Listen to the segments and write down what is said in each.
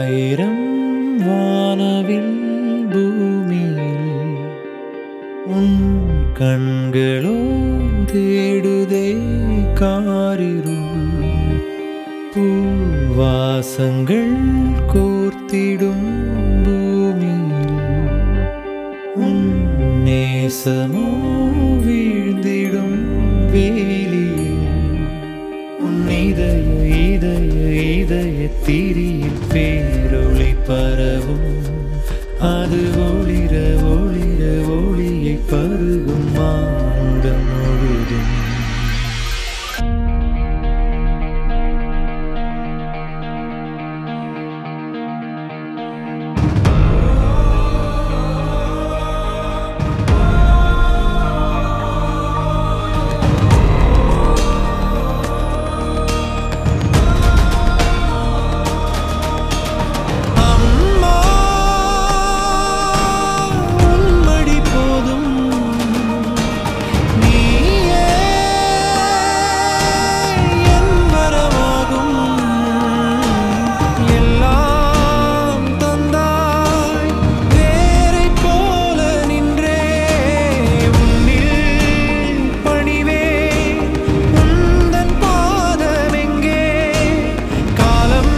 ஓராயிரம் வானவில் பூமியில் உன் கண்களோ தேடுதே காரிருள் பூவாசங்கள் கோர்த்திடும் பூமியில் உன் நேசமோ வீழ்ந்திடும் வேலியில் உன் இதய இதய இதய தீரியில் பேரொளி பரவும் அது ஒளிர ஒளிர ஒளியை பருகும் மாண்டம் முழுதும் அம்மா உன்மடி போதும் நீயே என் வரமாகும் எல்லாம் தந்தாய் வேரைப் போல நின்றே உன்னில் பணிவேன் உந்தன் பாதமெங்கே காலம்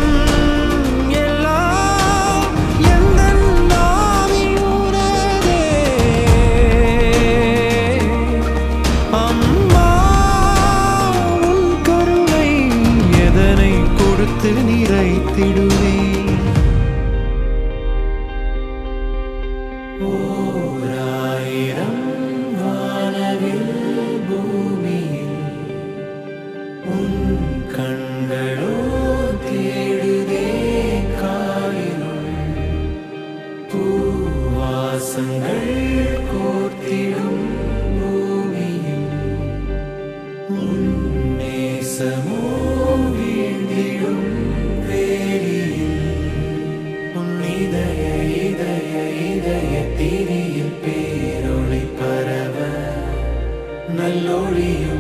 எல்லாம் எந்தன் நாவி உனதே அம்மா உன் கருணை எதனை கொடுத்து நிறைத்திடுவேன் ஓராயிரம் வானவில் பூமியில் உன் கண்களோ தேடுதே காயினுள் பூவாசங்கள் கோர்த்திடும் பூமியில் உன் நேசமோ வீழ்ந்திடும் வேலியில் உன் இதய இதய இதய தீரியில் பேரொளி பரவ நல்லொழியும்